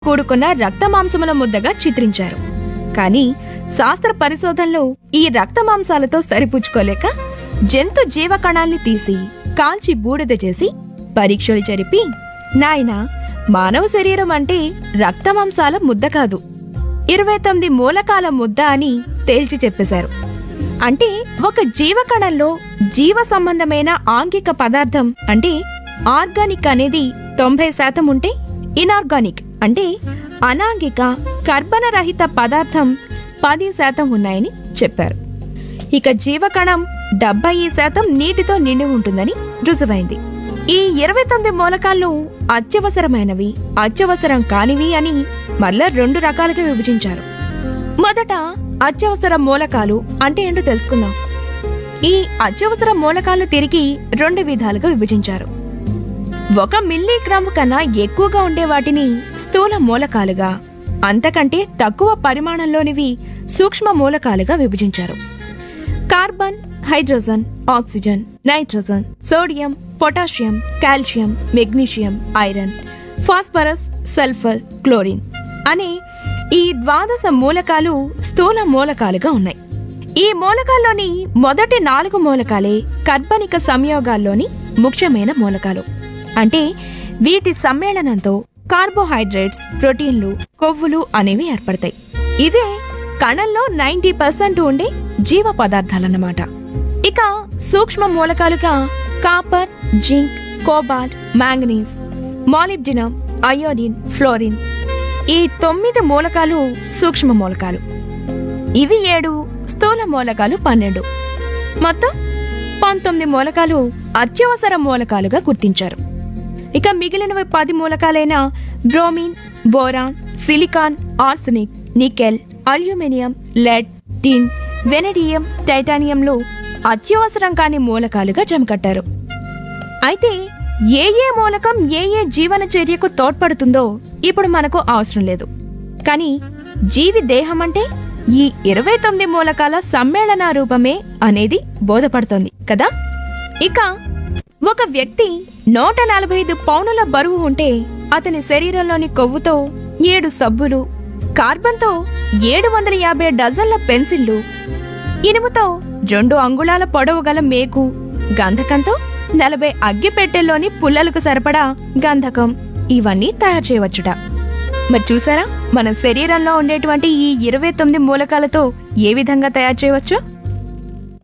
కూడుకున్న రక్త మాంసముల ముద్దగా చిత్రించారు కానీ శాస్త్ర పరిశోధనలో ఈ రక్త మాంసాలతో సరిపుచ్చుకోలేక జంతు జీవకణాల్ని తీసి కాల్చి బూడిద చేసి పరీక్షలు జరిపి నాయనా మానవ శరీరం అంటే రక్త మాంసాల ముద్ద కాదు ఇరవై తొమ్మిది మూలకాల ముద్ద అని తేల్చి చెప్పేశారు అంటే ఒక జీవకణంలో జీవ సంబంధమైన ఆంగిక పదార్థం అంటే ఆర్గానిక్ అనేది తొంభై శాతం ఉంటే ఇనార్గానిక్ అంటే అనాంగిక కర్బనరహిత పదార్థం పది శాతం ఉన్నాయని చెప్పారు ఇక జీవకణం డెబ్బై శాతం నీటితో నిండి ఉంటుందని రుజువైంది ఈ ఇరవై తొమ్మిది మూలకాలను అత్యవసరమైనవి అత్యవసరం కానివి అని మళ్ళా రెండు రకాలుగా విభజించారు మొదట అత్యవసర మూలకాలు అంటే ఏంటో తెలుసుకుందాం ఈ అత్యవసర మూలకాలు తిరిగి రెండు విధాలుగా విభజించారు ఒక మిల్లీగ్రాము కన్నా ఎక్కువగా ఉండే వాటిని స్థూల మూలకాలుగా అంతకంటే తక్కువ పరిమాణంలోనివి సూక్ష్మ మూలకాలుగా విభజించారు carbon hydrogen oxygen nitrogen sodium potassium calcium magnesium iron phosphorus sulphur chlorine అనే ఈ ద్వాదశ మూలకాలు స్థూల మూలకాలుగా ఉన్నాయి ఈ మూలకాల్లోని మొదటి నాలుగు మూలకాలే కర్బనిక సంయోగాల్లోని ముఖ్యమైన మూలకాలు అంటే వీటి సమ్మేళనంతో కార్బోహైడ్రేట్స్ ప్రోటీన్లు కొవ్వులు అనేవి ఏర్పడతాయి ఇవే కణంలో నైంటీ పర్సెంట్ ఉండే జీవ పదార్థాలన్నమాట ఇక సూక్ష్మ మూలకాలుగా copper zinc cobalt manganese molybdenum iodine fluorine ఈ తొమ్మిది మూలకాలు సూక్ష్మ మూలకాలు ఇవి ఏడు స్థూల మూలకాలు పన్నెండు మొత్తం పంతొమ్మిది మూలకాలు అత్యవసర మూలకాలుగా గుర్తించారు ఇక మిగిలినవి పది మూలకాలైన bromine boron silicon arsenic nickel aluminium lead tin vanadium టైటానియంలు అత్యవసరం కాని మూలకాలుగా జమకట్టారు అయితే ఏ ఏ మూలకం ఏ ఏ జీవన చర్యకు తోడ్పడుతుందో ఇప్పుడు మనకు అవసరం లేదు కానీ జీవి దేహం అంటే ఈ ఇరవై తొమ్మిది మూలకాల సమ్మేళన రూపమే అనేది బోధపడుతోంది కదా ఇక ఒక వ్యక్తి నూట నలభై ఐదు పౌనుల బరువు ఉంటే అతని శరీరంలోని కొవ్వుతో ఏడు సబ్బులు కార్బన్తో ఏడు వందల యాభై డజన్ల పెన్సిళ్లు ఇనుముతో రెండు అంగుళాల పొడవు గల మేకు గంధకంతో నలభై అగ్గిపెట్టెల్లోని పుల్లలకు సరిపడా గంధకం ఇవన్నీ తయారు చేయవచ్చుట మరి చూసారా మన శరీరంలో ఉండేటువంటి ఈ ఇరవై తొమ్మిది మూలకాలతో ఏ విధంగా తయారు చేయవచ్చు